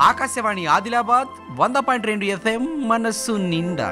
ఆకాశవాణి ఆదిలాబాద్ వంద పాయింట్ రెండు ఎఫ్ఎం మనస్సు నిండా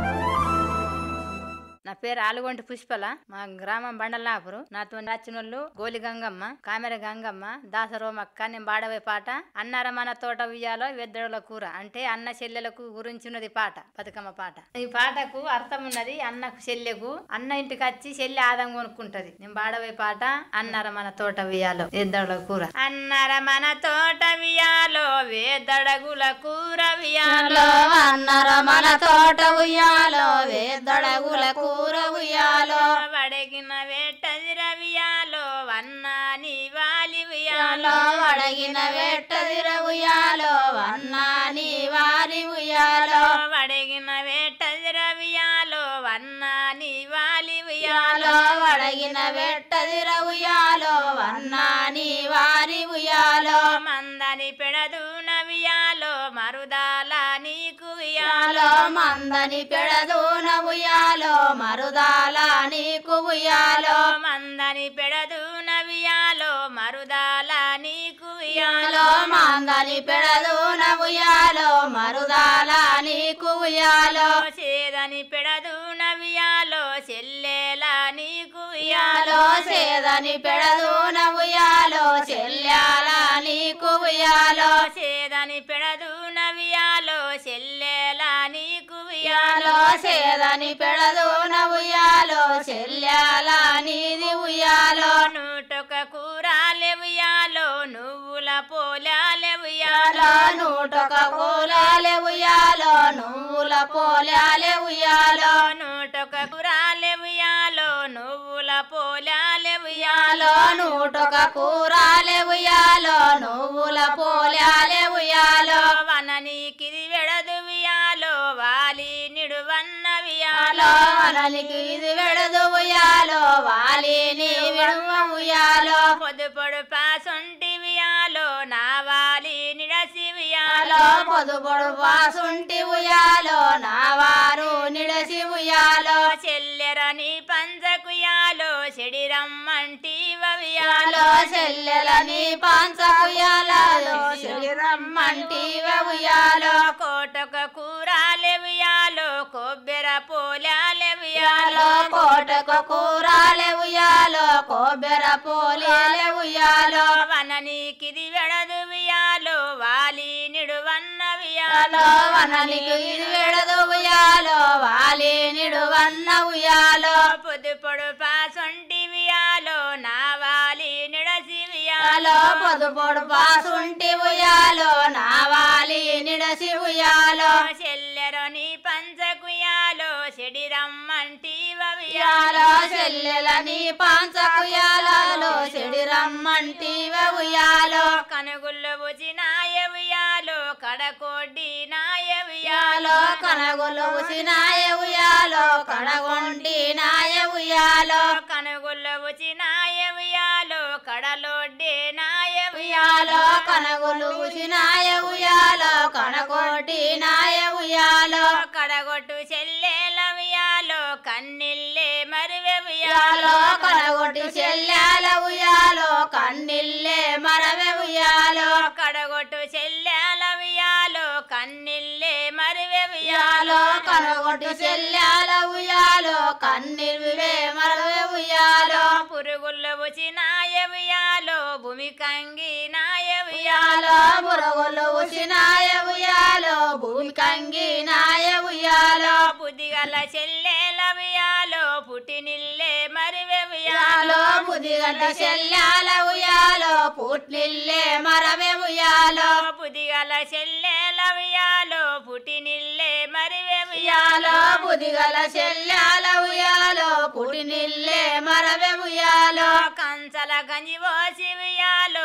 నా పేరు ఆలుగొంటి పుష్పల మా గ్రామం బండలాపురు నాతో నచ్చిన వాళ్ళు గోలి గంగమ్మ కామెర గంగమ్మ దాసరోమక్క నేను బాడవే పాట అన్నార మన తోట ఉయ్యాలో వెద్దడుల కూర అంటే అన్న చెల్లెలకు గురించి ఉన్నది పాట బతుకమ్మ పాట ఈ పాటకు అర్థం ఉన్నది అన్నకు చెల్లెకు అన్న ఇంటికి వచ్చి చెల్లె ఆదం కొనుక్కుంటది నేను బాడవే పాట అన్నార మన తోట ఉయ్యాలో వెద్దడుల కూర అన్నార మన తోట వియాలో వేదడగుల కూర వియాలో అన్నర మన తోట ఉయ్యాలో వేదడగుల కూర ఉయ్యాలో వడగిన వేటది రవియాలో వన్నాని వాలి ఉయ్యాలో వడగిన వెట్టదిర ఉయ్యాలో వన్నాని వారి ఉయ్యాలో వడగిన వేటది రవియాలో వన్నాని వాలి ఉయ్యాలో వడగిన వెట్టదిర ఉయ్యాలో వన్నాని వారి ఉయ్యాలో మందని పెడదు నవియాలో మరుదాల నీకు ఉయ్యాలో మందని పెడదు ఉయ్యాలో మరుదాల నీకు ఉయ్యాలో మందని పెడదు నవియాలో మరుదాల నీకు ఉయ్యాలో మందని పెడదు ఉయ్యాలో మరుదాల నీకు ఉయ్యాలో చేదని పెడదు నవియాలో చెల్లెలా నీకు ఉయ్యాలో సేదని పెడదు ఉయ్యాలో చెల్లాల నీకు ఉయ్యాలో చేదని పెడదు నవియాలో చెల్లెలా నీకు ఉయ్యాలో సేదని పెడదు ఉయ్యాలో చెల్లాల నీది ఉయ్యాలో నూటొక కూరాలే ఉయ్యాలో నువ్వుల పోలాలే ఉయ్యాలో ఉయ్యాలో నూటొక కూలాలే ఉయ్యాలో నువ్వుల పోలాలే ఉయ్యాలో నూటొక కూరాలే ఉయ్యాలో నువ్వుల పోలాలే ఉయ్యాలో ఉయ్యాలో నూటొక కూరాలే ఉయ్యాలో నువ్వుల పోలాలే ఉయ్యాలో వననీకిది వెడదు ఉయ్యాలో వాలి నిడువన్న ఉయ్యాలో వియాలో వననికి ఇది వెడదు ఉయ్యాలో వాలి నీ విడువ ఉయ్యాలో పొద్దు పొడు పాసొంటి వియాలో నా వాలి నిడసి ఉయ్యాలో వియాలో పొదు పొడు వాసుంటి ఉయ్యాలో నా వారు నిడసి ఉయ్యాలో చెల్లెరని పంచకుయాలో చెడిరమ్మంటి ఉయ్యాలో చెల్లెలని పాంచ ఉయ్యాలలో శరీరమ్మంటి ఉయ్యాలో కోటొక కూరాలే వియాలో కొబ్బెర పోలాలే ఉయ్యాలో వియాలో కోటకు కూరాలే ఉయ్యాలో కొబ్బెర పోలేలే ఉయ్యాలో వననీకిది వెడదు వియాలో వాలి నిడువన్న ఉయ్యాలో వియాలో వననికి ఇది వెడదు ఉయ్యాలో వాలి నిడువన్న ఉయ్యాలో పొద్దు పొడు పాసొంటి వియాలో నా వాలి నిడసి ఉయ్యాలో వియాలో పొదు పొడు పాసుంటి ఉయ్యాలో నా వాలి నిడసి ఉయ్యాలో చెల్లెరని పంచకుయాలో చెడిరమ్మంటి ఉయ్యాలో చెల్లెలని పాంచ ఉయ్యాలలో చెడి రమ్మంటి ఉయ్యాలో కనుగుళ్ళు వచ్చినాయ వియాలో కడకొడ్డి నాయ ఉయ్యాలో వియాలో కనగొలు ఉసినాయ ఉయ్యాలో కడగొంటి నాయ ఉయ్యాలో కనుగుళ్ళు వచ్చినాయ వియాలో కడలొడ్డే నాయ ఉయ్యాలో కనగొలు ఉసినాయ ఉయ్యాలో కనకోటి నాయ ఉయ్యాలో కడగొట్టు చెల్లెల వియాలో కన్నిల్లే మరివె ఉయ్యాలో వియాలో కనగొట్టి చెల్లాల ఉయ్యాలో కన్నిల్లే మరవె ఉయ్యాలో కడగొట్టు చెల్లెల వియాలో కన్నిల్లే మరివె ఉయ్యాలో వియాలో కనగొట్టి చెల్లాల ఉయ్యాలో కన్నిల్వే మరవె ఉయ్యాలో పురుగుళ్ళు వచ్చినాయ వియాలో భూమి కంగి నాయ ఉయ్యాలో వియాలో బురగొలు ఉసినాయ ఉయ్యాలో భూమి కంగి నాయ ఉయ్యాలో బుద్ధిగల చెల్లెల వియాలో పుట్టినిల్లే మరివె ఉయ్యాలో వియాలో బుదిగడ్డ చెల్లాల ఉయ్యాలో పుట్నిల్లే మరవె ఉయ్యాలో బుద్ధిగల చెల్లెల వియాలో పుట్టినిల్లే మరివె ఉయ్యాలో వియాలో బుదిగల చెల్లాల ఉయ్యాలో పుట్టినిల్లే మరవె ఉయ్యాలో కంచల గంజి పోసి వియాలో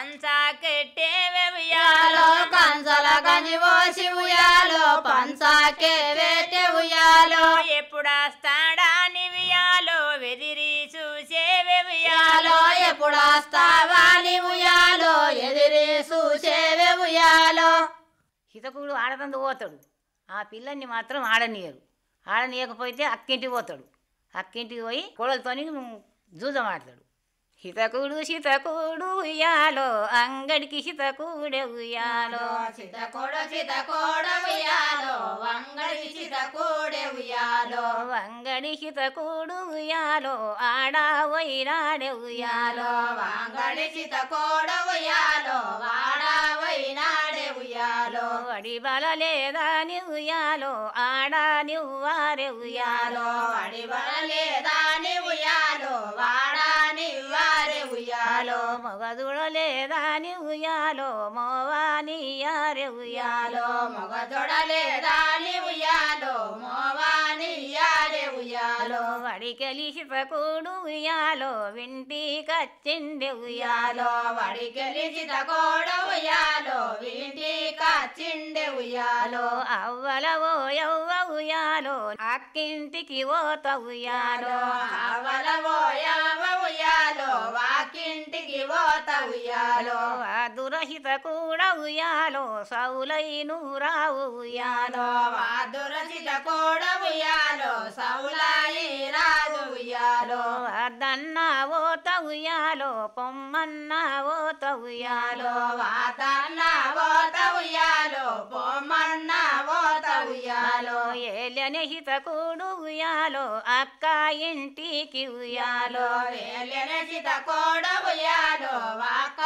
పంచాకెట్టేవే ఉయ్యాలో వియాలో కంచల గంజి పోసి ఉయ్యాలో పంచాకే వేటె ఉయ్యాలో ఎప్పుడొస్తాడాని వియాలో వెదిరి చూసేవే ఉయ్యాలో వియాలో ఎప్పుడు వస్తావాని ఉయ్యాలో ఎదిరి చూసేవే ఉయ్యాలో హితకుడు ఆడదందు పోతాడు ఆ పిల్లల్ని మాత్రం ఆడనీయరు ఆడనీయకపోతే అక్కింటికి పోతాడు అక్కింటికి పోయి కోడలతోని జూజం ఆడతాడు హితకుడు శితకుడు ఉయ్యాలో అంగడికి హితకుడే ఉయ్యాలో చితకోడ చితకోడ ఉయ్యాలో వంగడి చితకోడే ఉయ్యాలో వంగడి హితకుడు ఉయ్యాలో ఆడా వైరాడే ఉయ్యాలో వంగడి చితకోడ ఉయ్యాలో వాడా వైనాడే ఉయ్యాలో వడి బల లేదా ని ఉయ్యాలో ఆడా నివ్వారే ఉయ్యాలో అడివల లేదా ని ఉయ్యాలో వాడా నివ్వారే ఉయ్యాలో మగదుడ లేదా ని ఉయ్యాలో మోవాని యారే ఉయ్యాలో మగదొడ లేదా ని ఉయ్యాలో మోవాని యారే ఉయ్యాలో వడికెలి హితకుడు ఉయ్యాలో వింటి కచ్చిండే ఉయ్యాలో ఉయ్యాలో వడికెలి చితకోడ ఉయ్యాలో వీటి కచ్చిండే ఉయ్యాలో అవ్వల ఓ యవ్వ ఉయ్యాలో అక్కింటికి ఓత ఉయ్యాలో అవల ఓయావ ఉయ్యాలో వాకింటికి పోత ఉయ్యాలో దురహిత కూడా ఉయ్యాలో సౌలైను రావు ఉయ్యాలో వాదురచిత కోడ ఉయ్యాలో సౌలాయి రాదు ఉయ్యాలో అదన్న ఓత ఉయ్యాలో పొమ్మన్న ఓత ఉయ్యాలో వాతన్న ఓత ఉయ్యాలో పొమ్మన్న ఓత ఉయ్యాలో ఏలెని హిత కూడు ఉయ్యాలో అక్క ఇంటికి ఉయ్యాలో వేలెనచిత కోడ ఉయ్యాలో వాక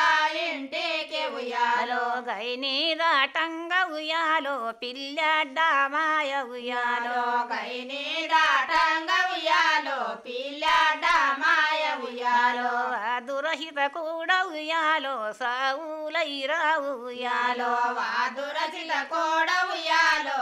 ఇంటికి ఉయ్యాలో గైని దాటంగ ఉయ్యాలో పిల్లడ్డ మాయ ఉయ్యాలో కైని దాటంగ ఉయ్యాలో పిల్లాడ మాయ ఉయ్యాలో దురహిత కూడా ఉయ్యాలో సావులై రావు ఉయ్యాలో వాదురచిత కోడ ఉయ్యాలో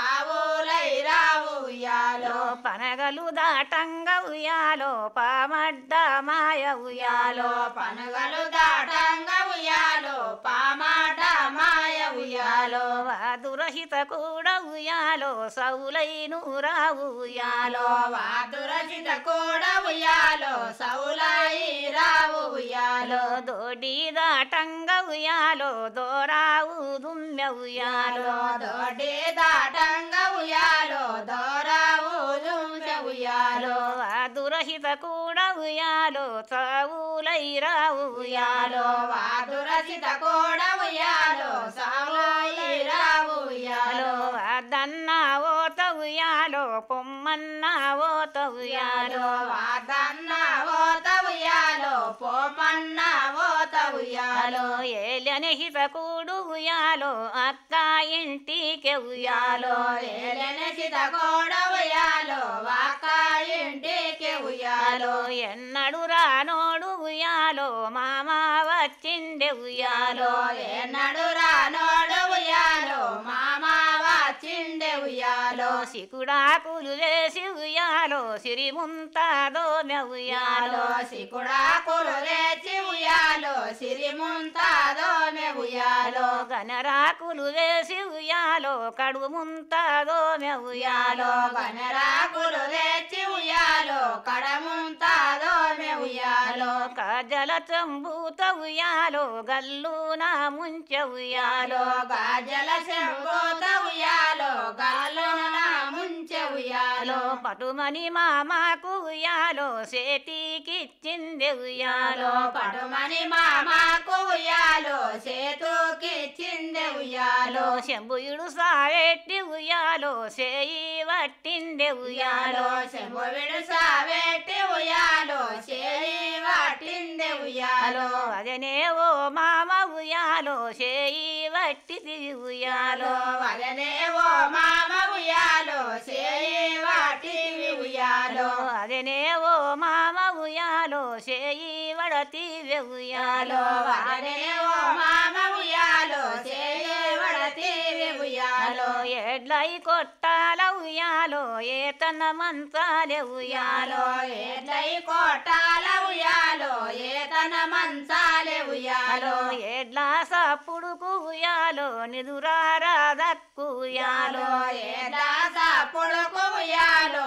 సావులై రావు ఉయ్యాలో పనగలు దాటంగ ఉయ్యాలో పామడ్డ మాయ ఉయ్యాలో పనుగలు దాటంగ ఉయ్యాలో పామాట మాయ ఉయ్యాలో దురహిత కూడా ఉయ్యాలో సౌలైను రావు ఉయ్యాలో వాదురచిత కోడ ఉయ్యాలో సౌలాయి రావు ఉయ్యాలో దోడి దాటంగ ఉయ్యాలో దోరావు దుమ్మె ఉయ్యాలో దోడి దాటంగ ఉయ్యాలో దోరావు జుంజ ఉయ్యాలో దురహిత కూడా ఉయ్యాలో సావులై రావు ఉయ్యాలో ఉయ్యాలో వాదురచిత కోడ ఉయ్యాలో సావులాయి రావు ఉయ్యాలో అదన్న ఓత ఉయ్యాలో పొమ్మన్న ఓత ఉయ్యాలో ఉయ్యాలో వాదన్న ఓత ఉయ్యాలో పోమన్న ఓత ఉయ్యాలో ఏలని హిత కూడు ఉయ్యాలో అక్క ఇంటికి ఉయ్యాలో ఉయ్యాలో ఏలెనచిత కోడ ఉయ్యాలో వాక ఇంటికి ఉయ్యాలో ఎన్నడు రానోడు ఉయ్యాలో మామ వచ్చిండే ఉయ్యాలో ఉయ్యాలో ఏనాడు రానోడు ఉయ్యాలో మామ వచ్చిండే ఉయ్యాలో సికుడాకులు వేసి ఉయ్యాలో సిరిముంతాదో ఉయ్యాలో ఉయ్యాలో సికుడాకులు లేచి ఉయ్యాలో సిరిముంతాదో మే ఉయ్యాలో గనరాకులు వేసి ఉయ్యాలో కడుగు ముంతాదో ఉయ్యాలో ఉయ్యాలో గనరాకులు లేచి ఉయ్యాలో కడముంతాదో మే ఉయ్యాలో కజల చంబూత ఉయ్యాలో గల్లు నా ముంచ ఉయ్యాలో ఉయ్యాలో గాజల శంభోత ఉయ్యాలో గాలోన ముంచె ఉయ్యాలో పటుమని మామాకు ఉయ్యాలో చేతికిచ్చింది ఉయ్యాలో ఉయ్యాలో పడుమని మామాకు ఉయ్యాలో సేతుకి చిందె ఉయ్యాలో శంభుయుడు సావెట్టి ఉయ్యాలో చేయి వట్టిండే ఉయ్యాలో ఉయ్యాలో శంభువిడు సావెట్టి ఉయ్యాలో చేయి వాటిందె ఉయ్యాలో అదనే ఓ మామ ఉయ్యాలో చేయి వట్టిది ఉయ్యాలో ఉయ్యాలో వదనే ఓ మామ ఉయ్యాలో చేయి వాటివి ఉయ్యాలో అదనే ఓ మామ ఉయ్యాలో చేయి వడతివే ఉయ్యాలో ఉయ్యాలో వదనే ఓ మామ ఉయ్యాలో చేయి వడతివి ఉయ్యాలో ఎడ్లై కొట్టాల ఉయ్యాలో ఏతన మంచాలే ఉయ్యాలో ఉయ్యాలో ఏట్లై కోటాల ఉయ్యాలో ఏతన మంచాలే ఉయ్యాలో ఎడ్ల సప్పుడుకు ఉయ్యాలో నిదురారాదక్కు ఉయ్యాలో ఉయ్యాలో ఏదాస పొడుకు ఉయ్యాలో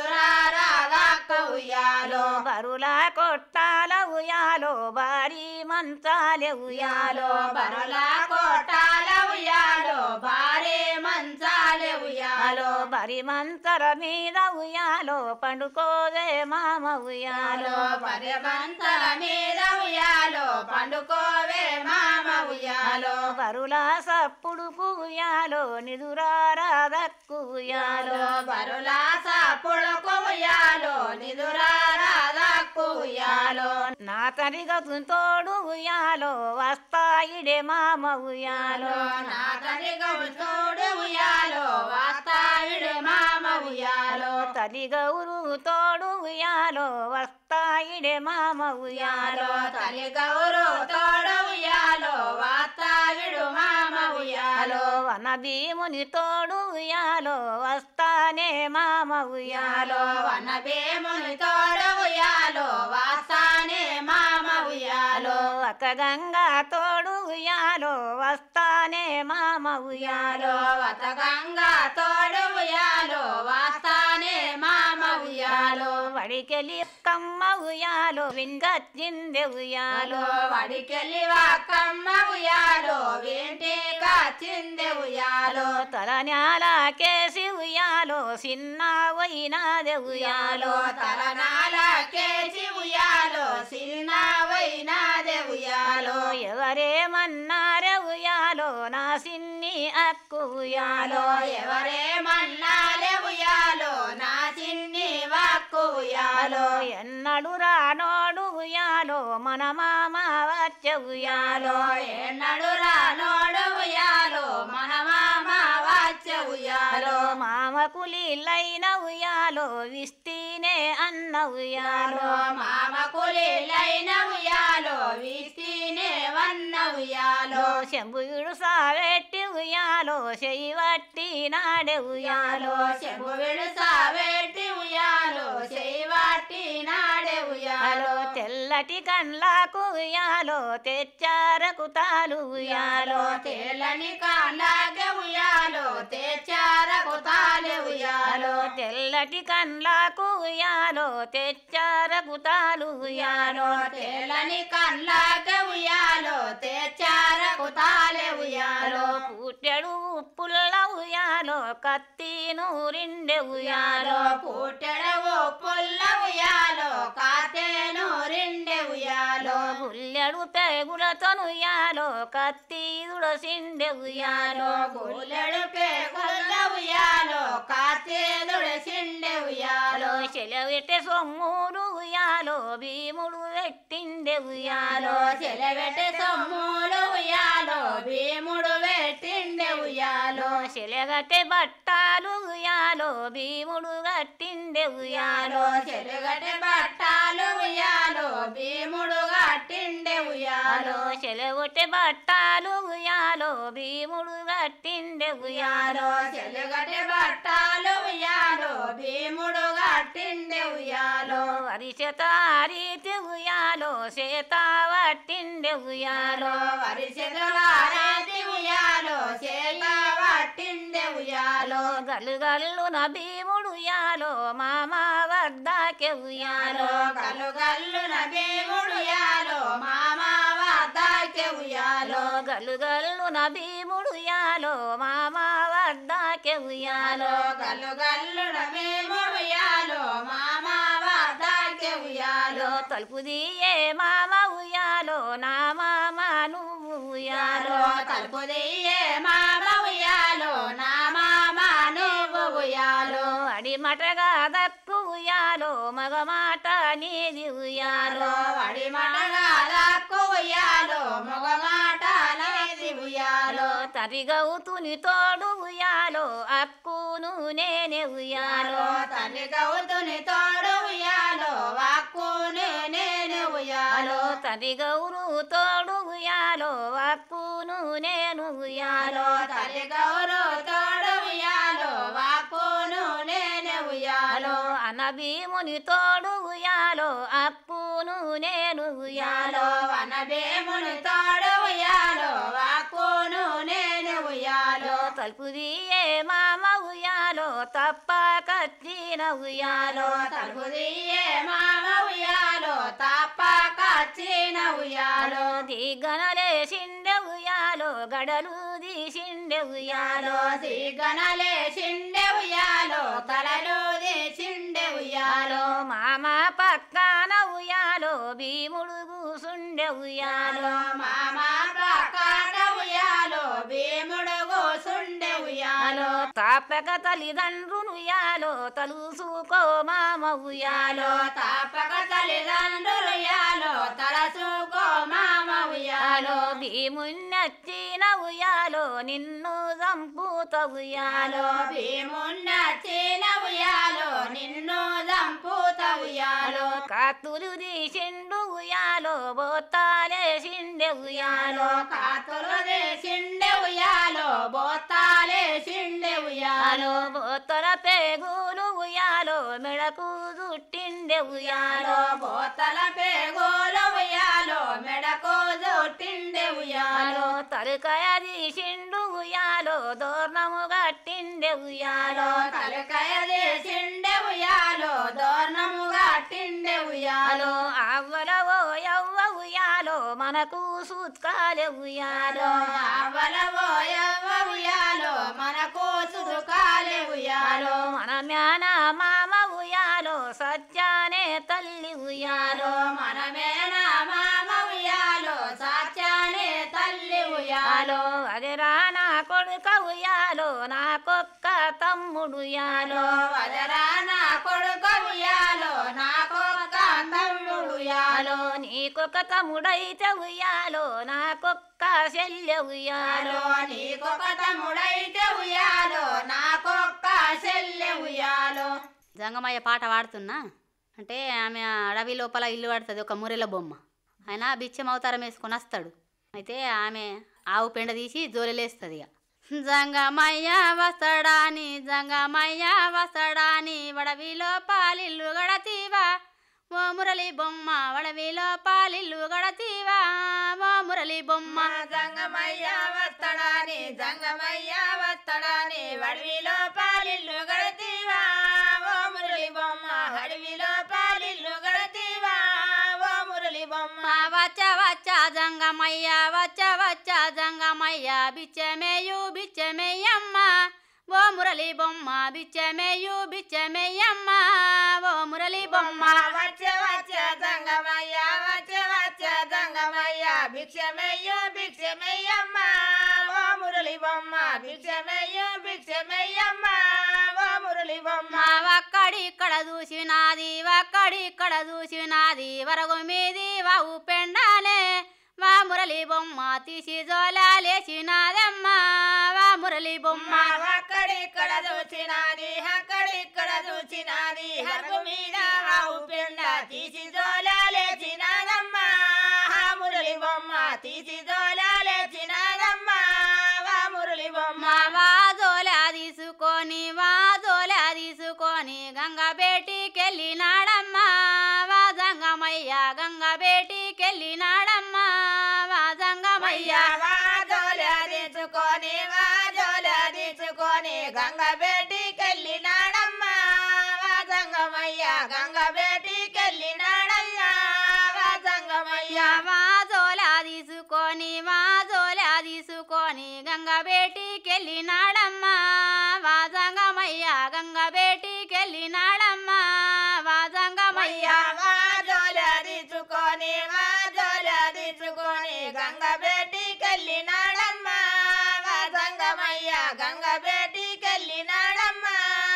నిదురారాదక్క ఉయ్యాలో బరుల కొట్టాల ఉయ్యాలో భారీ మంచాలే ఉయ్యాలో ఉయ్యాలో బరుల కోటాల ఉయ్యాలో భారీ మంచాల తాలే ఉయ్యాలో బరి మంతర మీద ఉయ్యాలో పండుకోవే మామ ఉయ్యాలో పర్యవంతల మీద ఉయ్యాలో పండుకోవే మామ ఉయ్యాలో బరుల సప్పుడు ఉయ్యాలో నిదురారాదక్కు ఉయ్యాలో బరులాస పుడుకు ఉయ్యాలో నిదురారాదక్కు ఉయ్యాలో నా తరిగతు తోడు ఉయ్యాలో వస్తాయిడే మామ ఉయ్యాలో నా తల్లి గౌడు ఉయ్యాలో వాస్తాయుడు మామ ఉయ్యాలో తల్లి గౌరు తోడు ఉయ్యాలో వస్తాయిడే మామ ఉయ్యాలో ఉయ్యాలో తల్లి గౌరు తోడు ఉయ్యాలో వాస్తాయుడు మామ ఉయ్యాలో వన భీముని తోడు ఉయ్యాలో వస్తానే మామ ఉయ్యాలో ఉయ్యాలో వన భీముని తోడు ఉయ్యాలో వాస్తానే మామ ఉయ్యాలో అక్క గంగా తోడు ఉయ్యాలో వస్తానే మామ ఉయ్యాలో ఉయ్యాలో వత గంగా తోడు ఉయ్యాలో వాస్తానే మామ ఉయ్యాలో వడికెలి కమ్మ ఉయ్యాలో వింగచ్చింది ఉయ్యాలో ఉయ్యాలో వడికెళ్ళి వాకమ్మ ఉయ్యాలో వేంటి కాచిందే ఉయ్యాలో తల న్యాల కేసి ఉయ్యాలో చిన్న పోయినాదే ఉయ్యాలో ఉయ్యాలో తలనాల కేసి ఉయ్యాలో సిన్న వైనాదే ఉయ్యాలో ఎవరేమన్నారే ఉయ్యాలో నా సిన్ని అక్కు ఉయ్యాలో ఉయ్యాలో ఎవరేమన్నాలే ఉయ్యాలో నా చిన్ని వాక్కు ఉయ్యాలో ఎన్నడు రానోడు ఉయ్యాలో మన మామ వచ్చే ఉయ్యాలో ఉయ్యాలో ఎన్నడు రానోడు ఉయ్యాలో మన మామ వచ్చ ఉయ్యాలో మామ కులీలైన ఉయ్యాలో విస్తీనే అన్న ఉయ్యాలో ఉయ్యాలో మామ కులీలైన ఉయ్యాలో వీస్తీనే వన్న ఉయ్యాలో శంభుయుడు సావెట్టి ఉయ్యాలో చెయ్యి వట్టి నాడే ఉయ్యాలో ఉయ్యాలో చెంబు విడుసావేటి ఉయ్యాలో చేయవాటి నాడే ఉయ్యాలో తెల్లటి కండ్లకు ఉయ్యాలో తెచ్చారకు తాలు ఉయ్యాలో ఉయ్యాలో తెల్లని కాండాగే ఉయ్యాలో తెచ్చారకు తాలే ఉయ్యాలో తెల్లటి కండ్లకు ఉయ్యాలో తెచ్చారకు తాలు ఉయ్యాలో ఉయ్యాలో తెల్లని కళ్ళాగే ఉయ్యాలో తెచ్చారకు తాలే ఉయ్యాలో పుట్టెడు ఉప్పుల్ల ఉయ్యాలో కత్తి నూరిండే ఉయ్యాలో ఉయ్యాలో పుట్టెడవు పుల్ల ఉయ్యాలో కాతేను రెండే ఉయ్యాలో గుల్లెడు పేగులతోను ఉయ్యాలో కత్తి దుడసిండే ఉయ్యాలో ఉయ్యాలో గుల్లెడు పేగుల ఉయ్యాలో కాతేదుడు సిండే ఉయ్యాలో చెలవెట్టే సొమ్ములు ఉయ్యాలో భీముడు పెట్టిండే ఉయ్యాలో ఉయ్యాలో చెలవెట్టే సొమ్ములు ఉయ్యాలో భీముడు వెట్టిండే ఉయ్యాలో చెలగట్టే బట్టాలు ఉయ్యాలో భీముడు కట్టిండే ఉయ్యాలో ఉయ్యాలో చెలుగటి బట్టాలు ఉయ్యాలో భీముడు కట్టిండే ఉయ్యాలో చెలగొట్టే బట్టాలు ఉయ్యాలో భీముడు కట్టిండే ఉయ్యాలో ఉయ్యాలో చెలుగటి బట్టాలు ఉయ్యాలో భీముడు కట్టిండే ఉయ్యాలో వరిచేత రీతి ఉయ్యాలో చేత పట్టిండే ఉయ్యాలో వరిసెదులారేది ఉయ్యాలో చేత పట్టిండే ఉయ్యాలో గల్లు గల్లు నా భీముడు ఉయ్యాలో మామ వద్దాకే ఉయ్యాలో గల్లు గల్లు భీముడు ఉయ్యాలో మామ వద్దాకే ఉయ్యాలో గల్లు గల్లు నా భీముడు ఉయ్యాలో మామ వద్దాకే ఉయ్యాలో గల్లు గల్లు భీముడు ఉయ్యాలో మామ వద్దాకే ఉయ్యాలో తలుపు తీయే మామ ఉయ్యాలో నా మామ నువ్వు ఉయ్యాలో ఉయ్యాలో తలుపు దియ్యే మామ ఉయ్యాలో నా మామ నువ్వు ఉయ్యాలో అడి మటగా దక్కు ఉయ్యాలో మగ మాట నీది ఉయ్యాలో ఉయ్యాలో వడి మటగా దక్కు ఉయ్యాలో మగ మాట అనేది ఉయ్యాలో తరిగవుతుని తోడు ఉయ్యాలో అక్కును నేనే ఉయ్యాలో ఉయ్యాలో తల్లి గౌతుని తోడు ఉయ్యాలో వాక్కును నేను ఉయ్యాలో తది గౌరు తోడు ఉయ్యాలో అక్కును నేను ఉయ్యాలో ఉయ్యాలో తల్లి గౌరు తోడు ఉయ్యాలో వాక్కును నేను ఉయ్యాలో అన భీముని తోడు ఉయ్యాలో అక్కును నేను ఉయ్యాలో ఉయ్యాలో వనభీముని తోడు ఉయ్యాలో వాక్కును నేను ఉయ్యాలో తలుపు తీయే మామ ఉయ్యాలో తప్ప కచ్చిన ఉయ్యాలో ఉయ్యాలో తలుపు దియ్యే మామ ఉయ్యాలో తప్పక వచ్చిన ఉయ్యాలో దిగనలేసిండే ఉయ్యాలో ఉయ్యాలో గడలు తీసిండే ఉయ్యాలో సిగనలే చిండె ఉయ్యాలో తలలు చిండె ఉయ్యాలో మామ పక్కన ఉయ్యాలో భీముడు కూసుండే ఉయ్యాలో మామ ప్రకార ఉయ్యాలో భీముడు కూసుండె ఉయ్యాలో తాపక తల్లిదండ్రులు ఉయ్యాలో తలుసుకో మామ ఉయ్యాలో తాపక తల్లిదండ్రులు ఉయ్యాలో తలసుకో మామ ఉయ్యాలో భీమున్నచ్చిన ఉయ్యాలో నిన్ను చంపుత ఉయ్యాలో భీమున్న చీన ఉయ్యాలో నిన్ను దంపుత ఉయ్యాలో కాతులు తీసిండు ఉయ్యాలో బోతాలేసిండే ఉయ్యాలో కాతులు చిండె ఉయ్యాలో బోతాలే చిండె ఉయ్యాలో బోతల పేగులు ఉయ్యాలో మెడకు చుట్టిండే ఉయ్యాలో బోతల పేగోలు ఉయ్యాలో మెడకు జోటిండె ఉయ్యాలో తలకాయ తీసిండు ఉయ్యాలో దోర్ణము గట్టిండే ఉయ్యాలో తలకాయ చిండె ఉయ్యాలో దోర్ణముగా తిండె ఉయ్యాలో అవ్వల ఓ యవ్వ ఉయ్యాలో మనకు సూత్కాలే ఉయ్యాలో అవలవో యవ్వ ఉయ్యాలో మనకు సుఖాలే ఉయ్యాలో మన మ్యాన మామ ఉయ్యాలో సత్యానే తల్లి ఉయ్యాలో మనమేనా మామ ఉయ్యాలో సాచానే తల్లి ఉయ్యాలో అదిరా నా కొడుక ఉయ్యాలో నాకొక్క తమ్ముడు ఉయ్యాలో వదరా నా కొడుకు ఉయ్యాలో నాకొక్క తమ్ముడు ఉయ్యాలో నీకొక తమ్ముడైతే ఉయ్యాలో నాకొక్క శల్య ఉయ్యాలో ఉయ్యాలో నీకొక తమ్ముడైతే ఉయ్యాలో నాకొక్క చెల్లె ఉయ్యాలో జంగమయ్య పాట పాడుతున్నా అంటే ఆమె అడవి లోపల ఇల్లు పడుతుంది ఒక మురెల బొమ్మ ఆయన బిచ్చం అవతారం వేసుకొని వస్తాడు అయితే ఆమె ఆవు పెండ తీసి జోలెలేస్తుంది ఇక జంగమయ్య వస్తాడాని జంగమయ్య వస్తాడాని వడవిలో పాలిల్లు గడతీవా ఓ మురళి బొమ్మ వడవిలో పాలిల్లు గడతీవా ఓ మురళి బొమ్మ జంగమయ్య వత్తడాని జంగమయ్య వత్తడాని వడివిలో పాలిల్లు గడతీవా ఓ మురళి బొమ్మ అడవిలో పాలిల్లు గడతీవా ఓ మురళి బొమ్మ వచ్చ వచ్చ జంగమయ్య వచ్చ వచ్చ జంగమయ్య బిచ్చమేయు బిచ్చమేయమ్మ ఓ మురళి బొమ్మ బిచ్చమేయు బిచ్చమేయమ్మ ఓ మురళి బొమ్మ వచ్చే వచ్చే జంగమయ్య వచ్చే వచ్చే జంగమయ్య భిక్షమయ్య భిక్షమయ్యమ్మ ఓ మురళి బొమ్మ భిక్షమయ్య భిక్షమయ్యమ్మ ఓ మురళి బొమ్మ ఒక్కడి ఇక్కడ చూసినాది ఒక్కడి ఇక్కడ చూసినాది వరగు మీది వావు పెండాలే వా మురళి బొమ్మ తీసి జోలాలేసినాదమ్మ వా మురళి బొమ్మ అక్కడిక్కడ చూచినాది అక్కడిక్కడ చూచినాది హరుగు మీద ఆవు పెండ తీసి జోలాలేచినాదమ్మా ఆ మురళి బొమ్మ తీసి జోలాలేచినాదమ్మా వా మురళి బొమ్మ వాజోల తీసుకొని వాజోల తీసుకొని గంగ బేటికెళ్ళినాడమ్మా వాజంగమయ్య గంగ బేటికెళ్ళినాడమ్మా వాజంగమయ్య అయ్యా వాజోల తీసుకొని వాజోల తీసుకొని గంగ బేటికెళ్ళినాడమ్మా వాజంగమయ్య గంగ బేటికెళ్ళినాడయ్యా వాజంగమయ్య వాజోల తీసుకొని వాజోల తీసుకొని గంగ బేటికెళ్ళినాడమ్మా వాజంగమయ్య గంగ బేటికెళ్ళినాడమ్మా వాజంగమయ్య అయ్యా వాజోల తీసుకొని వాజోల తీసుకొని గంగ బేటికెళ్ళినాడమ్మా వాజంగమయ్య గంగ బేటికెళ్ళినాడమ్మా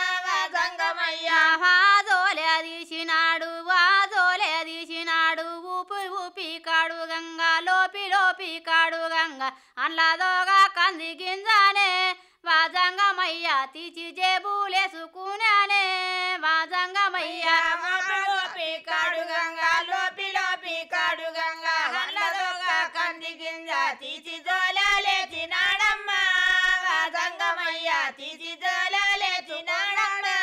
వాజంగమయ్య వాజోలే తీసినాడు వాజోలే తీసినాడు ఊపి ఊపి కాడు గంగ లోపి లోపి కాడు గంగ అల్లదోగా కంది గింజానే వాజంగమయ్య తీసి జేబులేసుకున్నానే వాజంగమయ్య లోపి లోపి కాడు గంగా లోపి లోపి కాడు గంగా హల్లదొక్క కంది గింజ తీసి జోలాలేచినాడమ్మా వాజంగమయ్య తీసి జోలాలేచినాడమ్మా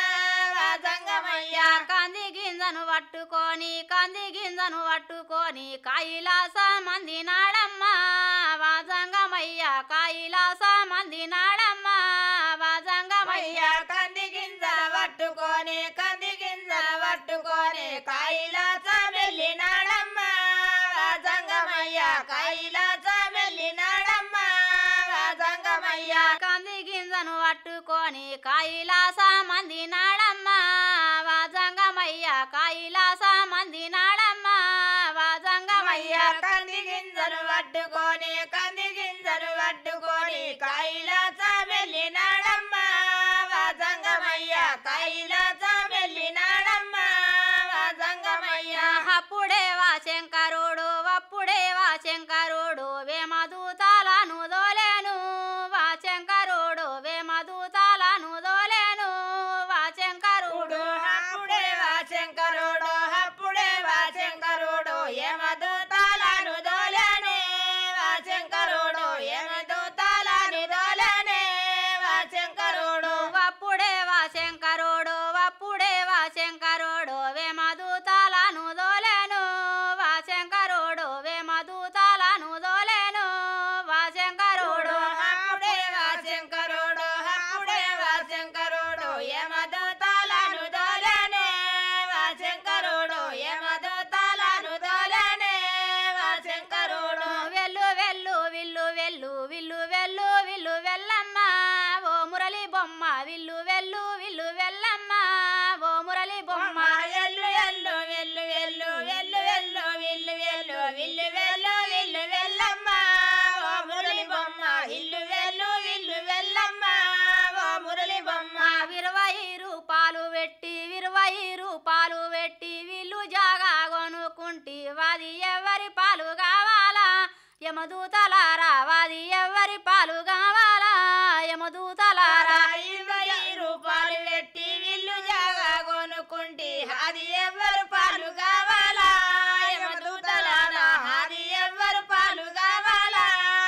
వాజంగమయ్య కంది గింజను పట్టుకొని కంది గింజను పట్టుకొని కాయిలాస మంది నాడమ్మా వాజంగమయ్య కాయిలాస మంది నాడమ్మా వాజంగమయ్య అయ్యా కంది గింజల పట్టుకొని కంది గింజల పట్టుకొని కాయిలాస వెళ్ళినాడమ్మా వాజంగమయ్య కాయిలాస వెళ్ళినాడమ్మా పట్టుకొని కైలాస మంది నాడమ్మ వాజంగమయ్య కైలాస మంది నాడమ్మ వాజంగమయ్య అయ్యా కంది గింజలు పట్టుకొని కంది గింజలు పట్టుకొని కైలాస వెళ్ళినాడమ్మ వాజంగమయ్య కైలాస వెళ్ళినాడమ్మ వాజంగమయ్య అప్పుడే వా శంకరుడు అప్పుడే వా శంకరుడు వేమదూతాలను దోలేను వా శంకరుడు వేమదూతాలను దోలేను వా శంకరుడు అప్పుడే వా శంకరుడు అప్పుడే వా శంకరుడు యమదూతాలను దోలనే వా శంకరుడు యమదూతాలను దోలనే వా శంకరుడు అప్పుడే వా శంకరుడు అప్పుడే వా శంకరుడు వేమదూతాలను దోలేను వా శంకరుడు వేమదూతాలను దోలేను వా శంకరుడు అప్పుడే వా శంకరుడు అప్పుడే వా శంకరుడు యమదూతాలను దోలనే వా శంకరుడు యమదూతాలను దోలనే వా శంకరుడు వెల్లు వెల్లు విల్లు వెల్లు విల్లు వెల్లు విల్లు వెల్లమ్మ ఓ మురళి బొమ్మ విల్లు వెల్లు విల్లు వెల్లమ్మ ఓ మురళి బొమ్మ ఎల్లు ఎల్లు వెల్లు వెల్లు వెల్లు వెల్లు విల్లు వెల్లు విల్లు వెల్లు విల్లు వెల్లమ్మ ఓ మురళి బొమ్మ ఇల్లు వెల్లు విల్లు వెల్లమ్మ ఓ మురళి బొమ్మ ఇరవై రూపాయలు పెట్టి ఇరవై రూపాయలు పెట్టి వీళ్ళు జాగా కొనుక్కుంటి వాది ఎవరి పాలు కావాలా యమదూతలారా వాది ఎవరి పాలు కావాలా యమదూతలారా ఇరవై రూపాయలు పెట్టి విల్లు జాగా కొనుక్కుంటి అది ఎవరు పాలు కావాలా యమదూతలారా అది ఎవరు పాలు కావాలా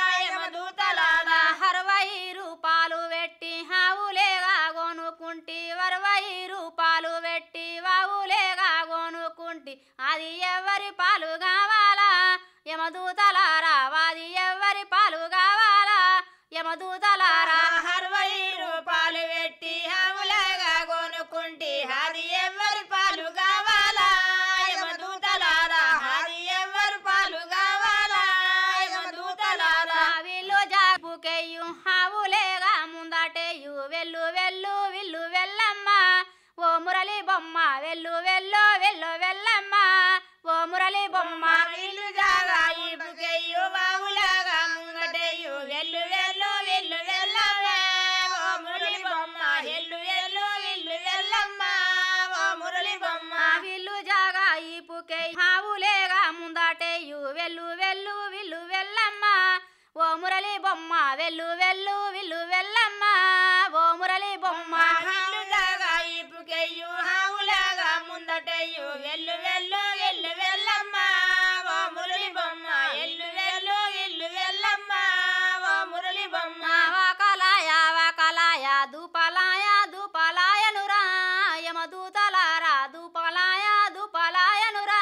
యమదూతలారా అరవై రూపాయలు పెట్టి ఆవులేగా కొనుక్కుంటి అరవై రూపాయలు పెట్టి వావులేగా కొనుక్కుంటి అది ఎవరి పాలు కావాలా యమదూతలారా వాది ఎవరి పాలు కావాలా యమదూతలారా అరవై రూపాయలు పెట్టి ఆవులాగా కొనుక్కుంటి అది ఎవరి పాలు కావాలా యమదూతలారా అది ఎవరి పాలు కావాలా యమదూతలారా వీళ్ళు జాపుకెయ్యు ఆవులేగా ముందటేయు వెల్లు వెల్లు విల్లు వెల్లమ్మ ఓ మురళి బొమ్మ వెల్లు వెల్లు వెల్లు వెల్లమ్మ ఓ మురళి బొమ్మ ఇల్లు జాగా ఇప్పుకెయ్యు బావులాగా ముంగటేయు వెల్లు వెల్లు వెల్లు వెల్లమ్మ ఓ మురళి బొమ్మ ఎల్లు వెల్లు ఇల్లు వెల్లమ్మ ఓ మురళి బొమ్మ వీళ్ళు జాగా ఈపుకే ఆవులేగా ముందటేయు వెల్లు వెల్లు విల్లు వెల్లమ్మ ఓ మురళి బొమ్మ వెల్లు వెల్లు విల్లు వెల్లమ్మ ఓ మురళి బొమ్మ ఇల్లు జాగా ఇప్పుకెయ్యు ఆవులాగా ముందటేయు వెల్లు వెల్లు వెల్లు వెల్లమ్మ ఓ మురళి బొమ్మ ఎల్లు వెల్లు ఇల్లు వెల్లమ్మ ఓ మురళి బొమ్మ వాకలాయ వాకలాయ దూపలాయ దూపలాయనురా యమదూతలారా దూపలాయ దూపలాయనురా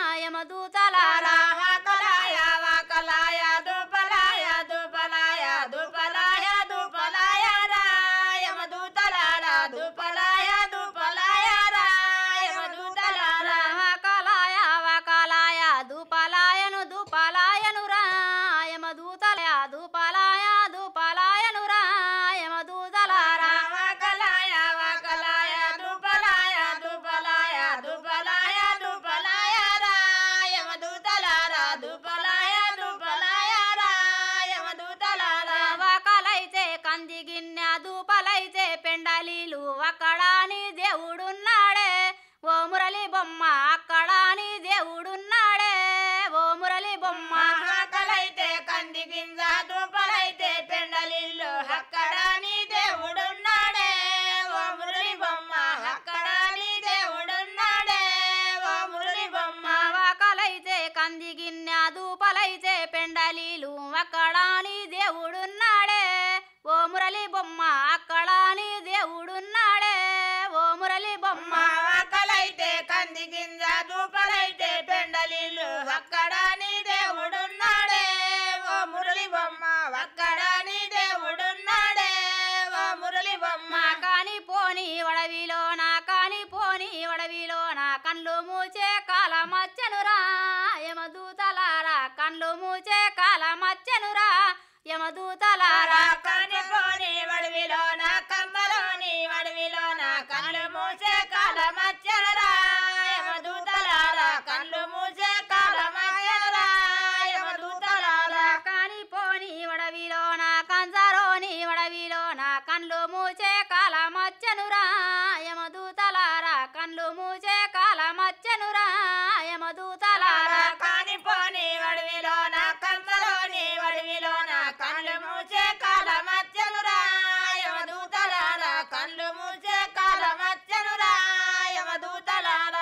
యమదూతలారా వాకలాయ వాకలాయ దూపలాయ దూపలాయ దూపలాయ దూపలాయ రాయమ దూతలారా దూపలాయ దూపలాయ రాయమ దూతలారా వాకలాయ వాకలాయ దూపలాయను దూపలాయనురా యమదూతలయ దూపలాయ దూపలాయనురా యమదూతలారా వాకలాయ వాకలాయ దూపలాయ దూపలాయ దూపలాయ దూపలాయ రాయమ దూతలారా దూపలాయ దూపలాయ రాయమ దూతలారా వాకలైతే కంది గిన్నె దూపలైతే పెండలీలు అక్కడాని దేవుడున్నాడే ఓ మురళి బొమ్మ అక్కడాని దేవుడున్నాడే ఓ మురళి బొమ్మ ఆకలైతే కంది గింజ దూపలైతే పెండలిల్లు అక్కడ నీ దేవుడున్నాడే ఓ మురళి బొమ్మ అక్కడ నీ దేవుడున్నాడే ఓ మురళి బొమ్మ వాకలైతే కంది గిన్నె దూపలైతే పెండలీలు అక్కడాని దేవుడున్నాడే ఓ మురళి బొమ్మ అక్కడాని దేవుడున్నాడే ఓ మురళి బొమ్మ ఆకలైతే కంది గింజ దూపలైతే పెండలిల్లు అక్కడ నీ దేవుడున్నాడే ఓ మురళి బొమ్మ అక్కడ నీ దేవుడున్నాడే ఓ మురళి బొమ్మ మా కాని పోని వడవిలో నా కాని పోని వడవిలో నా కళ్ళు మూచే కాలమచ్చనురా యమదూతలారా కళ్ళు మూచే కాలమచ్చనురా యమదూతలారా కాని పోని వడివిలో నా మూచే కాలమచ్చనురా యమదూతలారా కానిపోని వడివిలోన కంచలోని వడివిలోన కళ్ళు మూసే కాలమచ్చను రాయమదూతలారా కళ్ళు మూసే కాలమచ్చను రాయమదూతలారా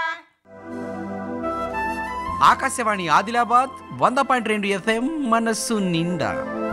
ఆకాశవాణి ఆదిలాబాద్ వంద పాయింట్ రెండు ఎఫ్ఎం మనస్సు నిండా